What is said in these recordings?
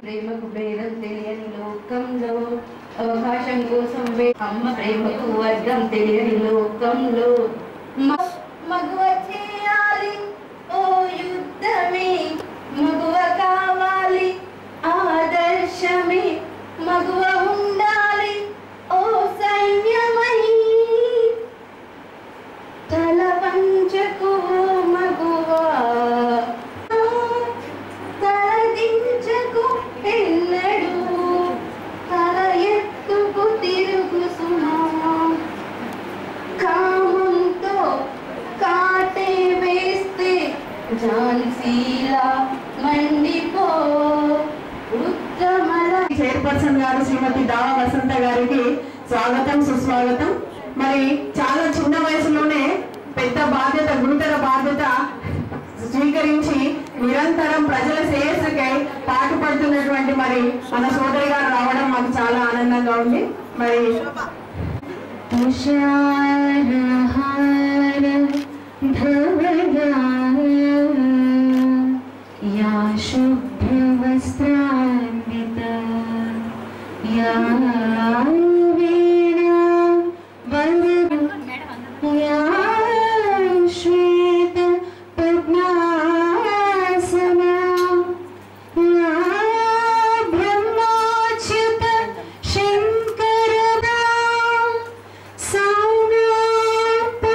ప్రేమకు భేదం తెలియని లోకంలో అవకాశం కోసం వే- అమ్మ ప్రేమకు వర్గం తెలియని లోకంలో మ- మగువ చేయాలి ఓ యుద్ధమే మగువ కావాలి ఆదర్శమే మగువ ఉండాలి ఓ సైన్యమై తల పంచకు మగువా తలదించకు ఎన్నడు తల ఎత్తుకు తిరుగు సుమా కామంతో కాటే వేస్తే ఝాన్సీలా మండిపో ఉత్తమల చైర్పర్సన్ గారు శ్రీమతి దావా వసంత గారికి స్వాగతం సుస్వాగతం మరి చాలా చిన్న వయసులోనే పెద్ద బాధ్యత గురుతర బాధ్యత స్వీకరించి నిరంతరం ప్రజల శ్రేయస్సుకై పాటుపడుతున్నటువంటి మరి మన సోదరి గారు రావడం మాకు చాలా ఆనందంగా ఉంది మరి तुषारहार धवलाय या शुभ्रवस्त्रान्विता या वीणा वरद या श्वेत पद्मासना या ब्रह्माच्युत शङ्करदा सौम्यता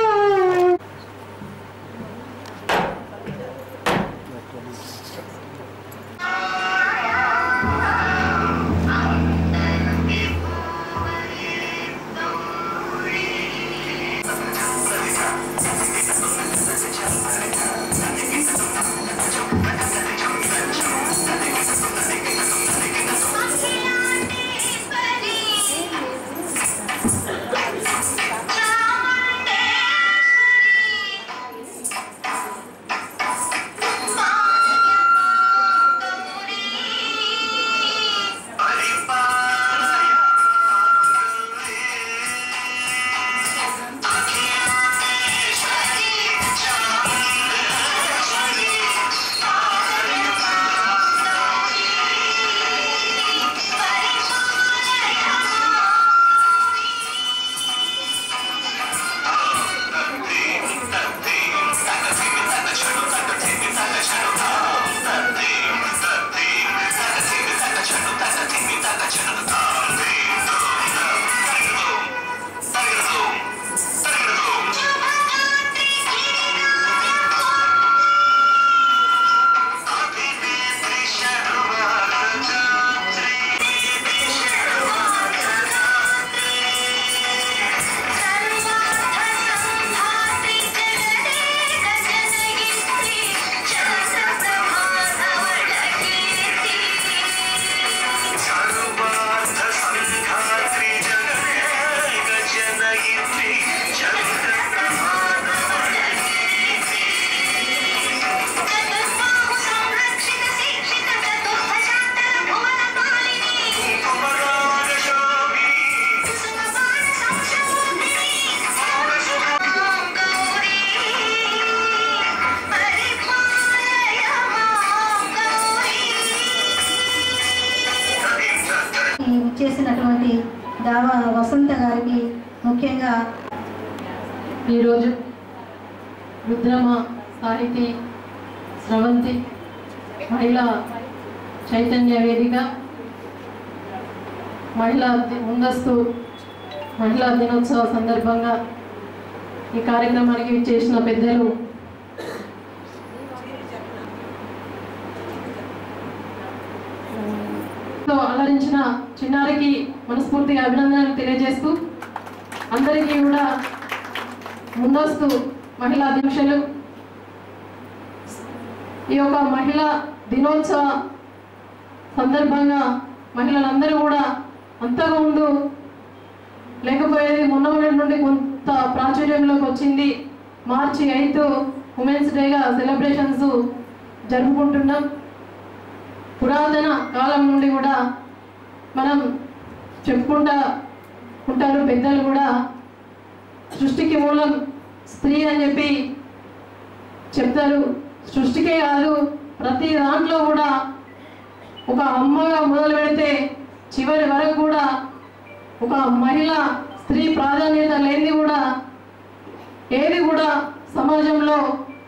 చేసినటువంటి దావా వసంత గారికి ముఖ్యంగా ఈరోజు రుద్రమ సాహితీ స్రవంతి మహిళా చైతన్య వేదిక మహిళా ది- ముందస్తు మహిళా దినోత్సవ సందర్భంగా ఈ కార్యక్రమానికి చేసిన పెద్దలు తో అలరించిన చిన్నారికి మనస్ఫూర్తిగా అభినందనలు తెలియజేస్తూ అందరికీ కూడా ముందస్తు మహిళా దీక్షలు ఈ యొక్క మహిళా దినోత్సవ సందర్భంగా మహిళలందరూ కూడా అంతగా ముందు లేకపోయేది మొన్న మొన్నటి నుండి కొంత ప్రాచుర్యంలోకి వచ్చింది మార్చి ఎయిత్ ఉమెన్స్ డేగా సెలబ్రేషన్స్ జరుపుకుంటున్నాం పురాతన కాలం నుండి కూడా మనం చెప్పుకుంటా ఉంటారు పెద్దలు కూడా సృష్టికి మూలం స్త్రీ అని చెప్పి చెప్తారు సృష్టికే కాదు ప్రతి దాంట్లో కూడా ఒక అమ్మగా మొదలు పెడితే చివరి వరకు కూడా ఒక మహిళ స్త్రీ ప్రాధాన్యత లేనిది కూడా ఏది కూడా సమాజంలో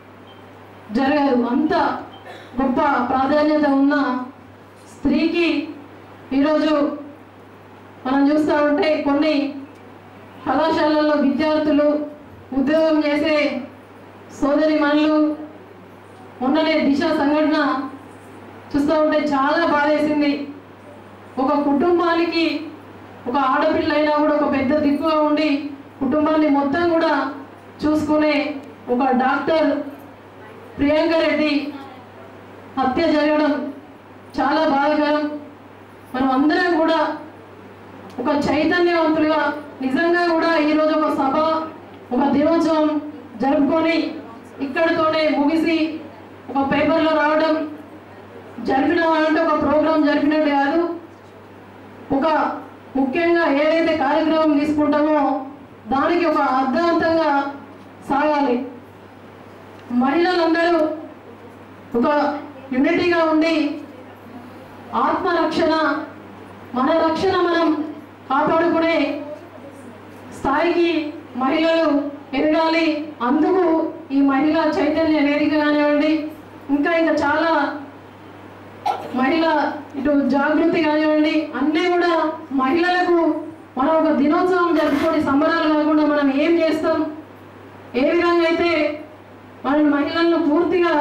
జరగదు అంత గొప్ప ప్రాధాన్యత ఉన్న స్త్రీకి ఈరోజు మనం చూస్తూ ఉంటే కొన్ని కళాశాలల్లో విద్యార్థులు ఉద్యోగం చేసే సోదరి మనులు మొన్ననే దిశ సంఘటన చూస్తూ ఉంటే చాలా బాధేసింది ఒక కుటుంబానికి ఒక ఆడపిల్ల అయినా కూడా ఒక పెద్ద దిక్కుగా ఉండి కుటుంబాన్ని మొత్తం కూడా చూసుకునే ఒక డాక్టర్ ప్రియాంక రెడ్డి హత్య జరగడం చాలా బాధాకరం మనం అందరం కూడా ఒక చైతన్యవంతులుగా నిజంగా కూడా ఈరోజు ఒక సభ ఒక దినోత్సవం జరుపుకొని ఇక్కడితోనే ముగిసి ఒక పేపర్లో రావడం జరిపిన అంటే ఒక ప్రోగ్రాం జరిపినట్టు కాదు ఒక ముఖ్యంగా ఏదైతే కార్యక్రమం తీసుకుంటామో దానికి ఒక అర్థవంతంగా సాగాలి మహిళలందరూ ఒక యూనిటీగా ఉండి ఆత్మరక్షణ మన రక్షణ మనం కాపాడుకునే స్థాయికి మహిళలు ఎదగాలి అందుకు ఈ మహిళా చైతన్య వేదిక కానివ్వండి ఇంకా ఇంకా చాలా మహిళ ఇటు జాగృతి కానివ్వండి అన్నీ కూడా మహిళలకు మనం ఒక దినోత్సవం జరుపుకొని సంబరాలు కాకుండా మనం ఏం చేస్తాం ఏ విధంగా అయితే మన మహిళలను పూర్తిగా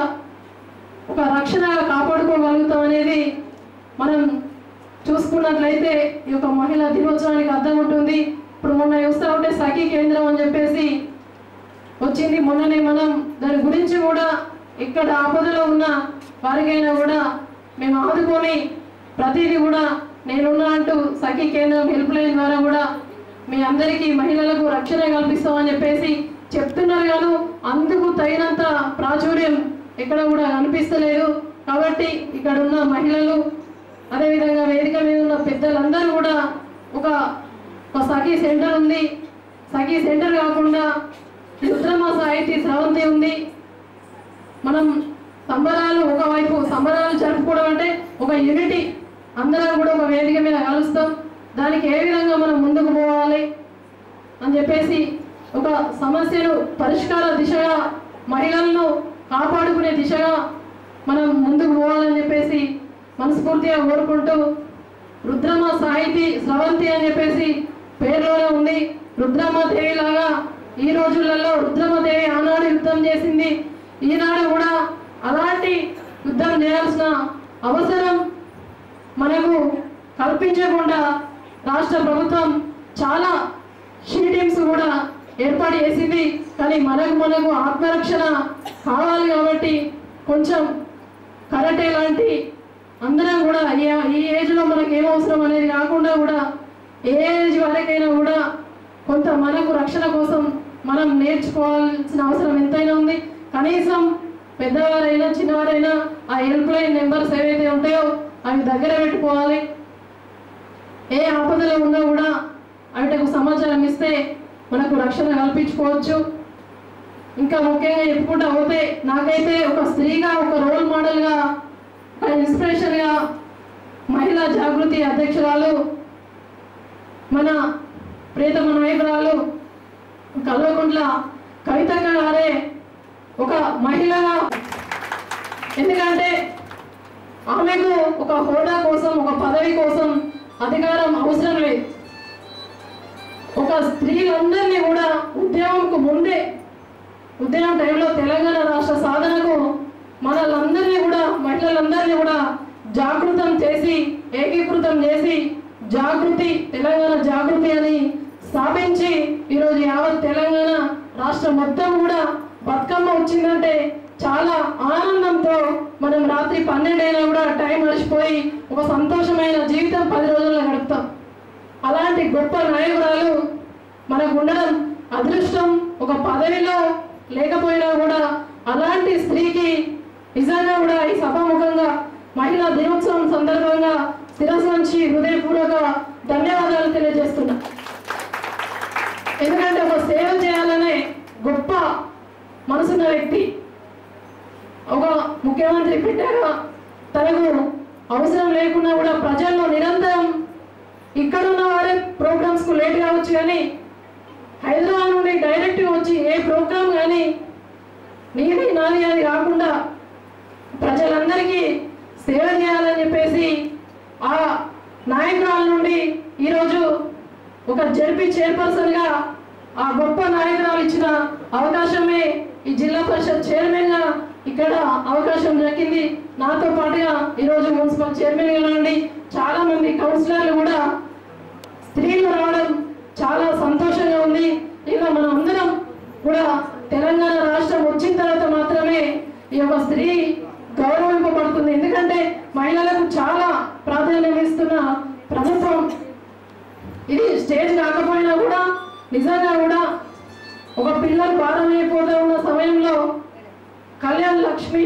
ఒక రక్షణగా కాపాడుకోగలుగుతాం అనేది మనం చూసుకున్నట్లయితే ఈ యొక్క మహిళా దినోత్సవానికి అర్థం ఉంటుంది ఇప్పుడు మొన్న చూస్తూ ఉంటే సఖీ కేంద్రం అని చెప్పేసి వచ్చింది మొన్ననే మనం దాని గురించి కూడా ఇక్కడ ఆపదలో ఉన్న వారికైనా కూడా మేము ఆదుకొని ప్రతిదీ కూడా నేనున్నా అంటూ సఖీ కేంద్రం హెల్ప్ లైన్ ద్వారా కూడా మీ అందరికీ మహిళలకు రక్షణ కల్పిస్తామని చెప్పేసి చెప్తున్నారు కానీ అందుకు తగినంత ప్రాచుర్యం ఎక్కడ కూడా కనిపిస్తలేదు కాబట్టి ఇక్కడ ఉన్న మహిళలు అదేవిధంగా వేదిక మీద ఉన్న పెద్దలందరూ కూడా ఒక ఒక సఖీ సెంటర్ ఉంది సఖీ సెంటర్ కాకుండా రుద్రమ సాహితీ స్రవంతి ఉంది మనం సంబరాలు ఒకవైపు సంబరాలు జరుపుకోవడం అంటే ఒక యూనిటీ అందరం కూడా ఒక వేదిక మీద కలుస్తాం దానికి ఏ విధంగా మనం ముందుకు పోవాలి అని చెప్పేసి ఒక సమస్యను పరిష్కార దిశగా మహిళలను కాపాడుకునే దిశగా మనం ముందుకు పోవాలని చెప్పేసి మనస్ఫూర్తిగా కోరుకుంటూ రుద్రమ సాహితీ స్రవంతి అని చెప్పేసి పేరులోనే ఉంది రుద్రమ దేవి లాగా ఈ రోజులలో రుద్రమ దేవి ఆనాడు యుద్ధం చేసింది ఈనాడు కూడా అలాంటి యుద్ధం చేయాల్సిన అవసరం మనకు కల్పించకుండా రాష్ట్ర ప్రభుత్వం చాలా షీ టీమ్స్ కూడా ఏర్పాటు చేసింది కానీ మనకు మనకు ఆత్మరక్షణ కావాలి కాబట్టి కొంచెం కరాటే లాంటి అందరం కూడా ఈ- ఈ ఏజ్లో మనకి ఏం అవసరం అనేది కాకుండా కూడా ఏ ఏజ్ వరకైనా కూడా కొంత మనకు రక్షణ కోసం మనం నేర్చుకోవాల్సిన అవసరం ఎంతైనా ఉంది కనీసం పెద్దవారైనా చిన్నవారైనా ఆ హెల్ప్ లైన్ నెంబర్స్ ఏవైతే ఉంటాయో అవి దగ్గర పెట్టుకోవాలి ఏ ఆపదలో ఉన్నా కూడా వాటికి సమాచారం ఇస్తే మనకు రక్షణ కల్పించుకోవచ్చు ఇంకా ముఖ్యంగా చెప్పుకుంటా పోతే నాకైతే ఒక స్త్రీగా ఒక రోల్ మోడల్గా ఒక ఇన్స్పిరేషన్గా మహిళా జాగృతి అధ్యక్షురాలు మన ప్రియతమ నాయకురాలు కల్వకుంట్ల కవితక్క గారే ఒక మహిళగా ఎందుకంటే ఆమెకు ఒక హోదా కోసం ఒక పదవి కోసం అధికారం అవసరం లేదు ఒక స్త్రీలందరినీ కూడా ఉద్యమంకు ముందే ఉద్యమం టైంలో తెలంగాణ రాష్ట్ర సాధనకు మనలందరినీ కూడా మహిళలందరినీ కూడా జాగృతం చేసి ఏకీకృతం చేసి జాగృతి తెలంగాణ జాగృతి అని స్థాపించి ఈరోజు యావత్ తెలంగాణ రాష్ట్రం మొత్తం కూడా బతుకమ్మ వచ్చిందంటే చాలా ఆనందంతో మనం రాత్రి పన్నెండైనా కూడా టైం మర్చిపోయి ఒక సంతోషమైన జీవితం పది రోజుల్లో గడుపుతాం అలాంటి గొప్ప నాయకురాలు మనకు ఉండడం అదృష్టం ఒక పదవిలో లేకపోయినా కూడా అలాంటి స్త్రీకి నిజంగా కూడా ఈ సభాముఖంగా మహిళా దినోత్సవం సందర్భంగా శిరస్సు నుంచి హృదయపూర్వక ధన్యవాదాలు తెలియజేస్తున్నా ఎందుకంటే ఒక సేవ చేయాలనే గొప్ప మనసున్న వ్యక్తి ఒక ముఖ్యమంత్రి బిడ్డగా తనకు అవసరం లేకున్నా కూడా ప్రజల్లో నిరంతరం ఇక్కడ ఉన్న వారే ప్రోగ్రామ్స్ కు లేట్ కావచ్చు కానీ హైదరాబాద్ నుండి డైరెక్ట్ వచ్చి ఏ ప్రోగ్రామ్ కానీ నీది నాది అది కాకుండా ప్రజలందరికీ సేవ చేయాలని చెప్పేసి ఆ నాయకురాల నుండి ఈరోజు ఒక జడ్పీ చైర్పర్సన్ గా ఆ గొప్ప నాయకురాలు ఇచ్చిన అవకాశమే ఈ జిల్లా పరిషత్ చైర్మన్ గా ఇక్కడ అవకాశం దక్కింది నాతో పాటుగా ఈరోజు మున్సిపల్ చైర్మన్ గా నుండి చాలా మంది కౌన్సిలర్లు కూడా స్త్రీలు రావడం చాలా సంతోషంగా ఉంది ఇక మనం అందరం కూడా తెలంగాణ రాష్ట్రం వచ్చిన తర్వాత మాత్రమే ఈ యొక్క స్త్రీ గౌరవింపబడుతుంది ఎందుకంటే మహిళలకు చాలా ప్రాధాన్యం ఇస్తున్న ప్రభుత్వం ఇది స్టేజ్ కాకపోయినా కూడా నిజంగా కూడా ఒక పిల్లలు భారం అయిపోతూ ఉన్న సమయంలో కళ్యాణ్ లక్ష్మి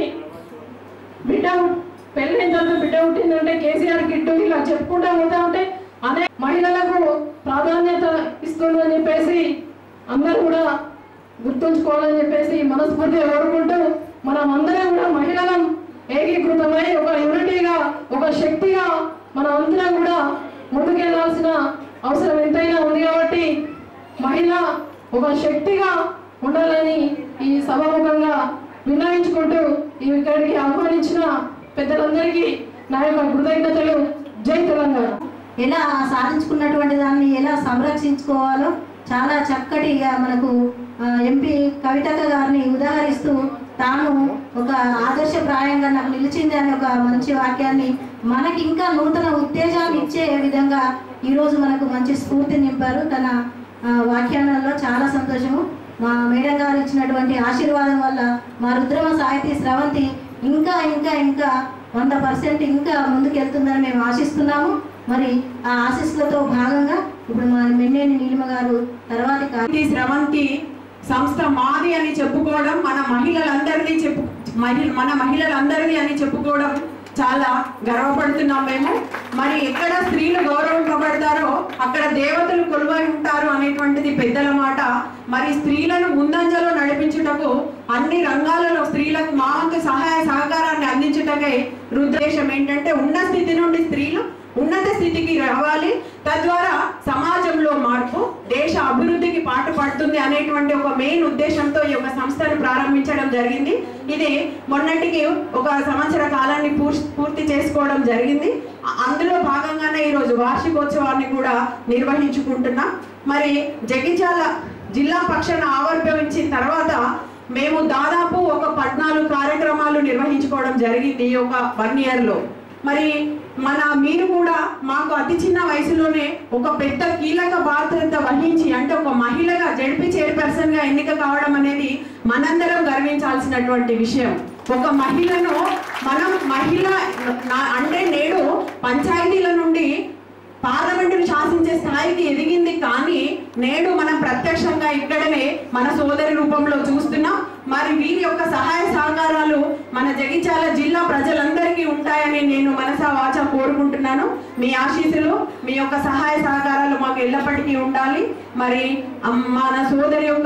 బిడ్డ పెళ్ళైన తర్వాత బిడ్డ పుట్టిందంటే కేసీఆర్ కిట్టు ఇలా చెప్పుకుంటూ పోతా ఉంటే అనే మహిళలకు ప్రాధాన్యత ఇస్తుందని చెప్పేసి అందరూ కూడా గుర్తుంచుకోవాలని చెప్పేసి మనస్ఫూర్తిగా కోరుకుంటూ మనం అందరం కూడా మహిళలం ఏకీకృతమై ఒక యూనిటీగా ఒక శక్తిగా మనం అందరం కూడా ముందుకెళ్లాల్సిన అవసరం ఎంతైనా ఉంది కాబట్టి మహిళ ఒక శక్తిగా ఉండాలని ఈ సభాముఖంగా విన్నవించుకుంటూ ఈ ఇక్కడికి ఆహ్వానించిన పెద్దలందరికీ నా యొక్క కృతజ్ఞతలు జై తెలంగాణ ఎలా సాధించుకున్నటువంటి దాన్ని ఎలా సంరక్షించుకోవాలో చాలా చక్కటిగా మనకు ఆ, ఎంపీ కవితక్క గారిని ఉదాహరిస్తూ తాను ఒక ఆదర్శప్రాయంగా నాకు నిలిచింది అనే ఒక మంచి వాక్యాన్ని మనకి ఇంకా నూతన ఉత్తేజాన్ని ఇచ్చే విధంగా ఈరోజు మనకు మంచి స్ఫూర్తి నింపారు తన ఆ, వ్యాఖ్యానాల్లో చాలా సంతోషము మా మేడం గారు ఇచ్చినటువంటి ఆశీర్వాదం వల్ల మా రుద్రమ సాహితీ స్రవంతి ఇంకా ఇంకా ఇంకా వంద పర్సెంట్ ఇంకా ముందుకెళ్తుందని మేము ఆశిస్తున్నాము మరి ఆ ఆశీస్సులతో భాగంగా ఇప్పుడు మా మెన్నేని నీలిమ గారు తర్వాతి కా- ఈ స్రవంతి సంస్థ మాది అని చెప్పుకోవడం మన మహిళలందరినీ చెప్పు మహి మన మహిళలందరినీ అని చెప్పుకోవడం చాలా గర్వపడుతున్నాం మేము మరి ఎక్కడ స్త్రీలు గౌరవింపబడతారో అక్కడ దేవతలు కొలువై ఉంటారు అనేటువంటిది పెద్దల మాట మరి స్త్రీలను ముందంజలో నడిపించుటకు అన్ని రంగాలలో స్త్రీలకు మా వంతు సహాయ సహకారాన్ని అందించుటకై రుద్దేశం ఏంటంటే ఉన్న స్థితి నుండి స్త్రీలు ఉన్నత స్థితికి రావాలి తద్వారా సమాజంలో మార్పు దేశ అభివృద్ధికి పాటుపడుతుంది అనేటువంటి ఒక మెయిన్ ఉద్దేశంతో ఈ యొక్క సంస్థను ప్రారంభించడం జరిగింది ఇది మొన్నటికి ఒక సంవత్సర కాలాన్ని పూర్- పూర్తి చేసుకోవడం జరిగింది అ- అందులో భాగంగానే ఈరోజు వార్షికోత్సవాన్ని కూడా నిర్వహించుకుంటున్నాం మరి జగిత్యాల జిల్లా పక్షాన ఆవిర్భవించిన తర్వాత మేము దాదాపు ఒక పద్నాలుగు కార్యక్రమాలు నిర్వహించుకోవడం జరిగింది ఈ ఒక వన్ ఇయర్ లో మరి మన మీరు కూడా మాకు అతి చిన్న వయసులోనే ఒక పెద్ద కీలక బాధ్యత వహించి అంటే ఒక మహిళగా జడ్పీ చైర్పర్సన్ గా ఎన్నిక కావడం అనేది మనందరం గర్వించాల్సినటువంటి విషయం ఒక మహిళను మనం మహిళ నా- అంటే నేడు పంచాయతీల నుండి పార్లమెంటును శాసించే స్థాయికి ఎదిగింది కానీ నేడు మనం ప్రత్యక్షంగా ఇక్కడనే మన సోదరి రూపంలో చూస్తున్నాం మరి వీరి యొక్క సహాయ సహకారాలు మన జగిత్యాల జిల్లా ప్రజలందరికీ ఉంటాయని నేను మనసా వాచ కోరుకుంటున్నాను మీ ఆశీస్సులు మీ యొక్క సహాయ సహకారాలు మాకు ఎల్లప్పటికీ ఉండాలి మరి అమ్- మన సోదరి యొక్క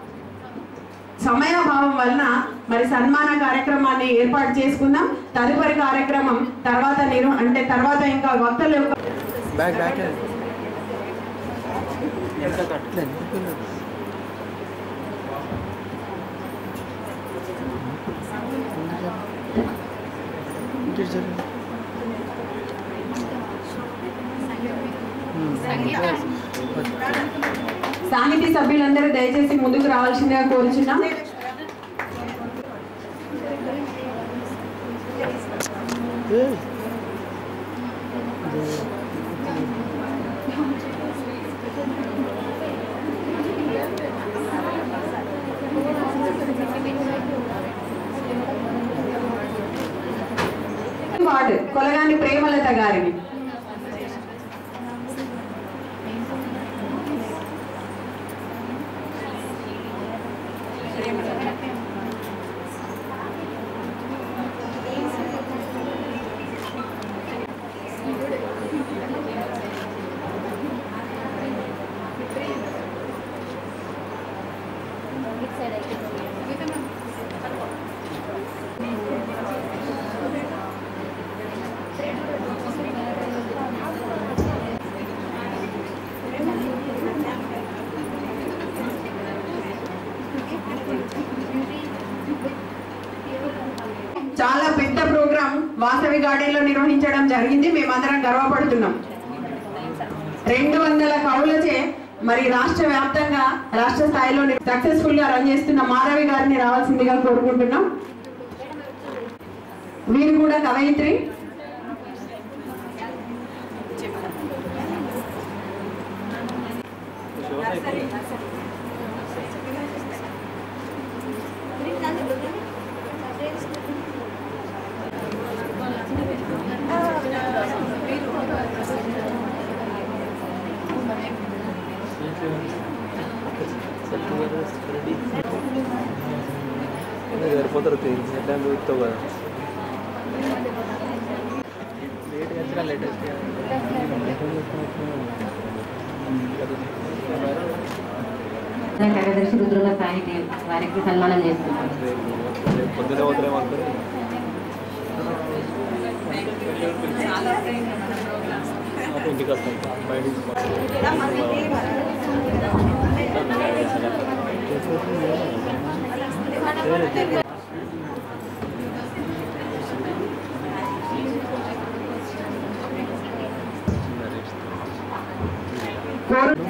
సమయాభావం వలన మరి సన్మాన కార్యక్రమాన్ని ఏర్పాటు చేసుకుందాం తదుపరి కార్యక్రమం తర్వాత నేను అంటే తర్వాత ఇంకా వక్తల యొక్క బ్యాక్ బ్యాక్ సాహితీ సభ్యులందరూ దయచేసి ముందుకు రావాల్సిందిగా కోరుచున్నాం వార్డు కొలగాని ప్రేమలత గారిని Thank చాలా పెద్ద ప్రోగ్రాం వాసవి గార్డెన్ లో నిర్వహించడం జరిగింది మేమందరం గర్వపడుతున్నాం రెండు వందల కవులచే మరి రాష్ట్ర వ్యాప్తంగా రాష్ట్ర స్థాయిలో సక్సెస్ఫుల్ గా రన్ చేస్తున్న మాధవి గారిని రావాల్సిందిగా కోరుకుంటున్నాం వీరు కూడా కవయిత్రి సరిపోతారు ఎట్లా చూస్తావు కదా కార్యదర్శి రుద్రుల సాహితీ వారికి సన్మానం చేస్తున్నాం పొద్దున పోతారేమో అనుకుని ఇంటికి వస్తాం బయటికి కోరు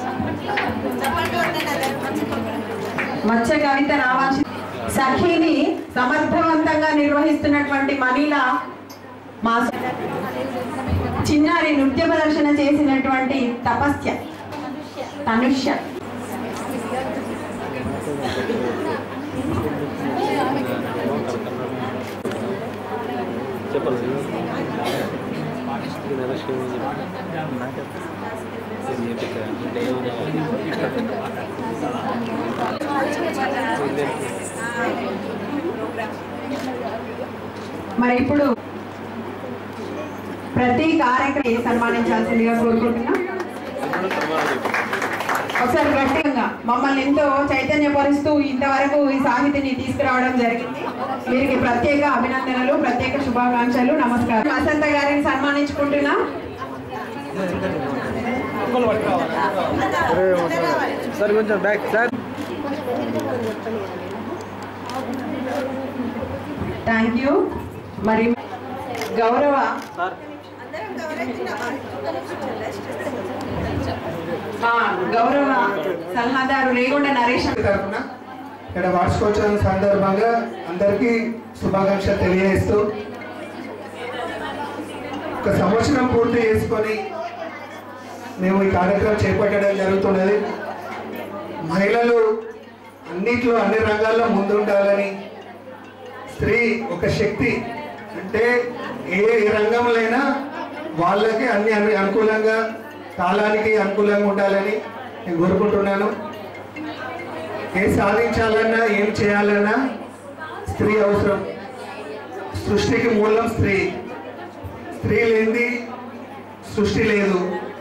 మత్స్య కవిత రావాల్సి సఖీని సమర్థవంతంగా నిర్వహిస్తున్నటువంటి మహిళ మా చిన్నారి నృత్య ప్రదర్శన చేసినటువంటి తపస్య తనుష్య చెప్పాలి నరేష్ మరి ఇప్పుడు ప్రతి కార్యక్రమం సన్మానించాల్సిందిగా కోరుకుంటున్నాం ఒకసారి గట్టిగా మమ్మల్ని ఎంతో చైతన్యపరుస్తూ ఇంతవరకు ఈ సాహితిని తీసుకురావడం జరిగింది వీరికి ప్రత్యేక అభినందనలు ప్రత్యేక శుభాకాంక్షలు నమస్కారం వసంత గారిని సన్మానించుకుంటున్నా సార్ కొంచెం బ్యాక్ సార్ థ్యాంక్ యూ మరి గౌరవ ఆ, గౌరవ సలహాదారు రేగొండ నరేష్ తరఫున ఇక్కడ వార్షికోత్సవం సందర్భంగా అందరికీ శుభాకాంక్షలు తెలియజేస్తూ ఒక సంవత్సరం పూర్తి చేసుకొని మేము ఈ కార్యక్రమం చేపట్టడం జరుగుతున్నది మహిళలు అన్నిట్లో అన్ని రంగాల్లో ముందుండాలని స్త్రీ ఒక శక్తి అంటే ఏ ఏ రంగంలోనైనా వాళ్ళకి అన్ని అన్ని అనుకూలంగా కాలానికి అనుకూలంగా ఉండాలని నేను కోరుకుంటున్నాను ఏం సాధించాలన్నా ఏం చేయాలన్నా స్త్రీ అవసరం సృష్టికి మూలం స్త్రీ స్త్రీ లేనిది సృష్టి లేదు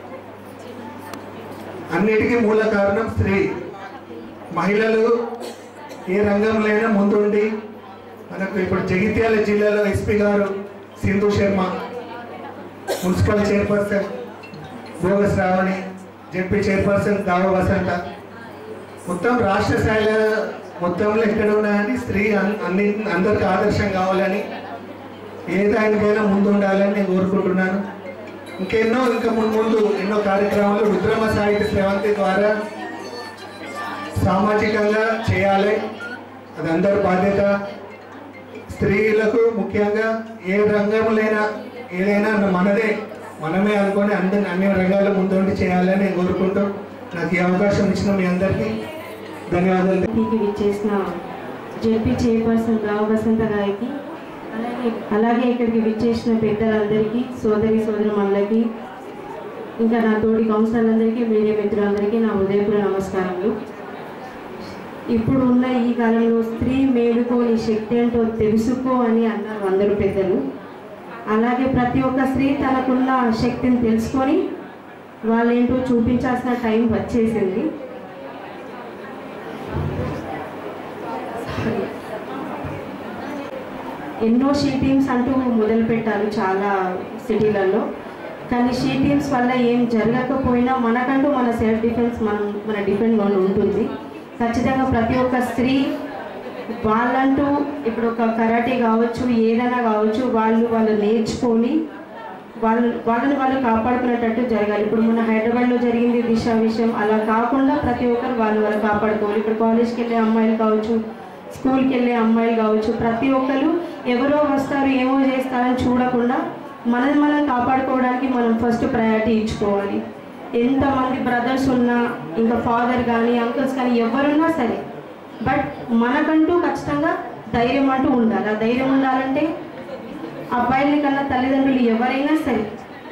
అన్నిటికీ మూల కారణం స్త్రీ మహిళలు ఏ రంగంలోనైనా ముందుండి మనకు ఇప్పుడు జగిత్యాల జిల్లాలో ఎస్పీ గారు Sindhu Sharma municipal chairperson Bhoga Sravani ZP chairperson Dava Vasantha మొత్తం రాష్ట్ర స్థాయిలో మొత్తంలో ఎక్కడ ఉన్నాయని స్త్రీ అన్- అన్ని అందరికి ఆదర్శం కావాలని ఏ దానికైనా ముందు ఉండాలని నేను కోరుకుంటున్నాను ఇంకెన్నో ఇంకా ముందు ముందు ఎన్నో కార్యక్రమాలు రుద్రమ సాహిత్య స్రవంతి ద్వారా సామాజికంగా చేయాలి అది అందరి బాధ్యత స్త్రీలకు ముఖ్యంగా ఏ రంగంలోనైనా ఏదైనా మనదే మనమే అనుకొని అందరి అన్ని రంగాల్లో ముందుండి చేయాలని నేను కోరుకుంటూ నాకు ఈ అవకాశం ఇచ్చిన మీ అందరికీ ధన్యవాదాలు టీకి విచ్చేసిన జెడ్పీ చైర్పర్సన్ రావు వసంత గారికి అలాగే అలాగే ఇక్కడికి విచ్చేసిన పెద్దలందరికీ సోదరి సోదరుమణులకి ఇంకా నా తోటి కౌన్సిలర్లందరికీ మీడియా మిత్రులందరికీ నా ఉదయపూర్వ నమస్కారములు ఇప్పుడు ఉన్న ఈ కాలంలో స్త్రీ మేలుకో నీ శక్తి ఏంటో తెలుసుకో అని అన్నారు అందరూ పెద్దలు అలాగే ప్రతి ఒక్క స్త్రీ తనకున్న శక్తిని తెలుసుకొని వాళ్ళేంటో చూపించాల్సిన టైం వచ్చేసింది ఎన్నో షీ టీమ్స్ అంటూ మొదలు పెట్టారు చాలా సిటీలలో కానీ షీ టీమ్స్ వల్ల ఏం జరగకపోయినా మనకంటూ మన సెల్ఫ్ డిఫెన్స్ మనం మన డిఫెండ్ ఉంటుంది ఖచ్చితంగా ప్రతి ఒక్క స్త్రీ వాళ్ళంటూ ఇప్పుడు ఒక కరాటే కావచ్చు ఏదైనా కావచ్చు వాళ్ళు వాళ్ళు నేర్చుకొని వాళ్ళు వాళ్ళని వాళ్ళు కాపాడుకునేటట్టు జరగాలి ఇప్పుడు మన హైదరాబాద్లో జరిగింది దిశ విషయం అలా కాకుండా ప్రతి ఒక్కరు వాళ్ళు వాళ్ళు కాపాడుకోవాలి ఇప్పుడు కాలేజ్కి వెళ్ళే అమ్మాయిలు కావచ్చు స్కూల్కి వెళ్ళే అమ్మాయిలు కావచ్చు ప్రతి ఒక్కరు ఎవరో వస్తారు ఏమో చేస్తారని చూడకుండా మనల్ని మనం కాపాడుకోవడానికి మనం ఫస్ట్ ప్రయారిటీ ఇచ్చుకోవాలి ఎంతమంది బ్రదర్స్ ఉన్నా ఇంకా ఫాదర్ కానీ అంకుల్స్ కానీ ఎవరున్నా సరే బట్ మనకంటూ ఖచ్చితంగా ధైర్యం అంటూ ఉండాలి ఆ ధైర్యం ఉండాలంటే అబ్బాయిల కన్నా తల్లిదండ్రులు ఎవరైనా సరే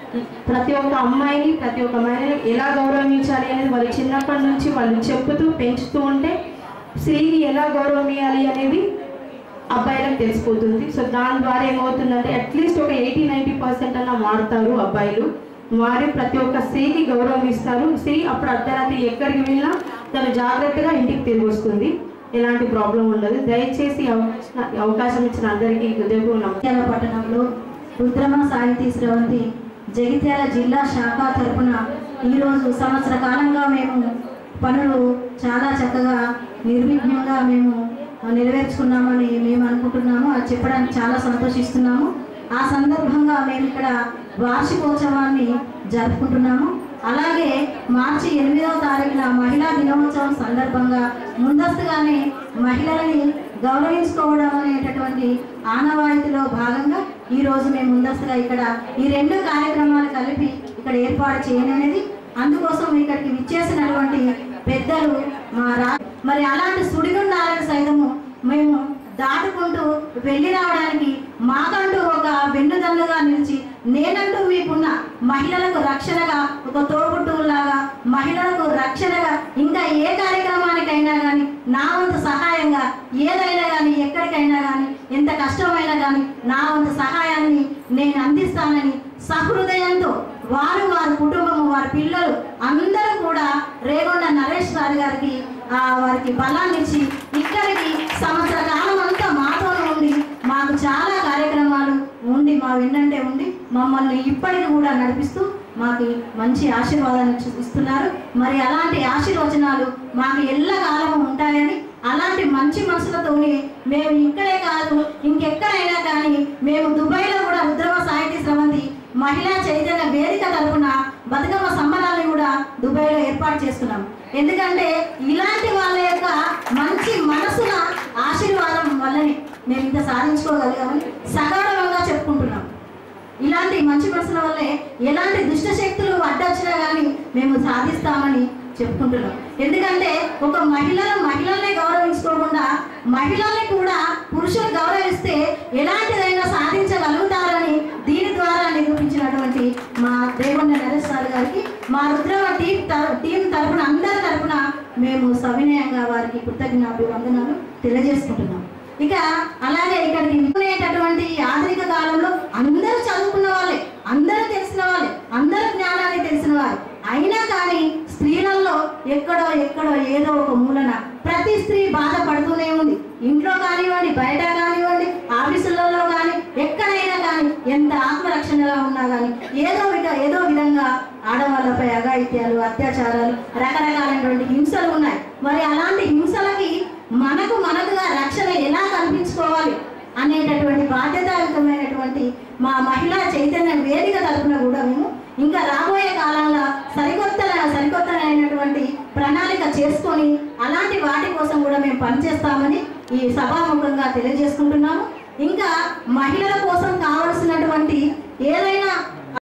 ప్రతి ఒక్క అమ్మాయిని ప్రతి ఒక్క అమ్మాయిని ఎలా గౌరవించాలి అనేది వాళ్ళు చిన్నప్పటి నుంచి వాళ్ళు చెప్పుతూ పెంచుతూ ఉంటే స్త్రీకి ఎలా గౌరవం ఇవ్వాలి అనేది అబ్బాయిలకు తెలిసిపోతుంది సో దాని ద్వారా ఏమవుతుందంటే అట్లీస్ట్ ఒక ఎయిటీ నైంటీ పర్సెంట్ అన్న మారుతారు అబ్బాయిలు మారి ప్రతి ఒక్క స్త్రీకి గౌరవం ఇస్తారు స్త్రీ అప్పుడు అర్ధరాత్రి ఎక్కడికి వెళ్ళినా తను జాగ్రత్తగా ఇంటికి తిరిగి వస్తుంది ఎలాంటి ప్రాబ్లం ఉండదు దయచేసి ఈ అవకాశం అవకాశం ఇచ్చిన అందరికీ హృదయపూర్వక నమస్కారం. జగిత్యాల పట్టణంలో రుద్రమ సాహితీ స్రవంతి జగిత్యాల జిల్లా శాఖ తరపున ఈరోజు సంవత్సర కాలంగా మేము పనులు చాలా చక్కగా నిర్విఘ్నంగా మేము నెరవేర్చుకున్నామని మేము అనుకుంటున్నాము అది చెప్పడానికి చాలా సంతోషిస్తున్నాము ఆ సందర్భంగా మేము ఇక్కడ వార్షికోత్సవాన్ని జరుపుకుంటున్నాము అలాగే మార్చి ఎనిమిదవ తారీఖున మహిళా దినోత్సవం సందర్భంగా ముందస్తుగానే మహిళలని గౌరవించుకోవడం అనేటటువంటి ఆనవాయితీలో భాగంగా ఈ రోజు మేము ముందస్తుగా ఇక్కడ ఈ రెండు కార్యక్రమాలు కలిపి ఇక్కడ ఏర్పాటు చేయననేది అందుకోసం ఇక్కడికి విచ్చేసినటువంటి పెద్దలు మా రా మరి అలాంటి సుడిగుండాలను సైతము మేము దాటుకుంటూ వెళ్ళి రావడానికి మాకంటూ ఒక వెన్నుదన్నుగా నిలిచి నేనంటూ మీకున్న మహిళలకు రక్షణగా ఒక తోబుట్టులాగా మహిళలకు రక్షణగా ఇంకా ఏ కార్యక్రమానికైనా కానీ నా వంతు సహాయంగా ఏదైనా కానీ ఎక్కడికైనా కానీ ఎంత కష్టమైనా కానీ నా వంతు సహాయాన్ని నేను అందిస్తానని సహృదయంతో వారు వారి కుటుంబము వారి పిల్లలు అందరూ కూడా రేగొండ నరేష్ గారి గారికి ఆ, వారికి బలాన్ని ఇచ్చి ఇక్కడికి సంవత్సర కాలం అంతా మాతోనే ఉండి మాకు చాలా కార్యక్రమాలు ఉండి మా వెన్నంటే ఉండి మమ్మల్ని ఇప్పటికి కూడా నడిపిస్తూ మాకు మంచి ఆశీర్వాదాలు ఇచ్చు- ఇస్తున్నారు మరి అలాంటి ఆశీర్వచనాలు మాకు ఎల్లకాలము ఉంటాయని అలాంటి మంచి మనసులతోని మేము ఇక్కడే కాదు ఇంకెక్కడైనా కానీ మేము దుబాయ్లో కూడా రుద్రమ సాహితీ స్రవంతి మహిళా చైతన్య వేదిక తరపున బతుకమ్మ సంబరాన్ని కూడా దుబాయ్లో ఏర్పాటు చేస్తున్నాం ఎందుకంటే ఇలాంటి వాళ్ళ యొక్క మంచి మనసుల ఆశీర్వాదం వల్లనే మేము ఇంత సాధించుకోగలిగామని సగౌరవంగా చెప్పుకుంటున్నాం ఇలాంటి మంచి మనసుల వల్లే ఎలాంటి దుష్ట శక్తులు అడ్డొచ్చినా కానీ మేము సాధిస్తామని చెప్పుకుంటున్నాం ఎందుకంటే ఒక మహిళలు మహిళల్ని గౌరవించుకోకుండా మహిళల్ని కూడా పురుషులు గౌరవిస్తే ఎలాంటిదైనా సాధించగలుగుతారని దీని ద్వారా నిరూపించినటువంటి మా దేవన్న నరేష్ సార్ గారికి మా రుద్రమ టీం తర- టీం తరపున అందరి తరపున మేము సవినయంగా వారికి కృతజ్ఞాభివందనాలు తెలియజేసుకుంటున్నాం ఇక అలాగే ఇక్కడికి వినేటటువంటి ఈ ఆధునిక కాలంలో అందరూ చదువుకున్న వాళ్ళే అందరూ తెలిసిన వాళ్ళే అందరూ జ్ఞానాన్ని తెలిసిన వారు అయినా కానీ స్త్రీలలో ఎక్కడో ఎక్కడో ఏదో ఒక మూలన ప్రతి స్త్రీ బాధపడుతూనే ఉంది ఇంట్లో కానివ్వండి బయట కానివ్వండి ఆఫీసులలో కానీ ఎక్కడైనా కానీ ఎంత ఆత్మరక్షణగా ఉన్నా కానీ ఏదో విధ ఏదో విధంగా ఆడవాళ్ళపై అఘాయిత్యాలు అత్యాచారాలు రకరకాలైనటువంటి హింసలు ఉన్నాయి మరి అలాంటి హింసలకి మనకు మనకుగా రక్షణ ఎలా కల్పించుకోవాలి అనేటటువంటి బాధ్యతాయుతమైనటువంటి మా మహిళా చైతన్య వేదిక తరపున కూడా మేము ఇంకా రాబోయే కాలంలో సరికొత్త సరికొత్త అయినటువంటి ప్రణాళిక చేసుకొని అలాంటి వాటి కోసం కూడా మేము పనిచేస్తామని ఈ సభాముఖంగా తెలియజేసుకుంటున్నాము ఇంకా మహిళల కోసం కావలసినటువంటి ఏదైనా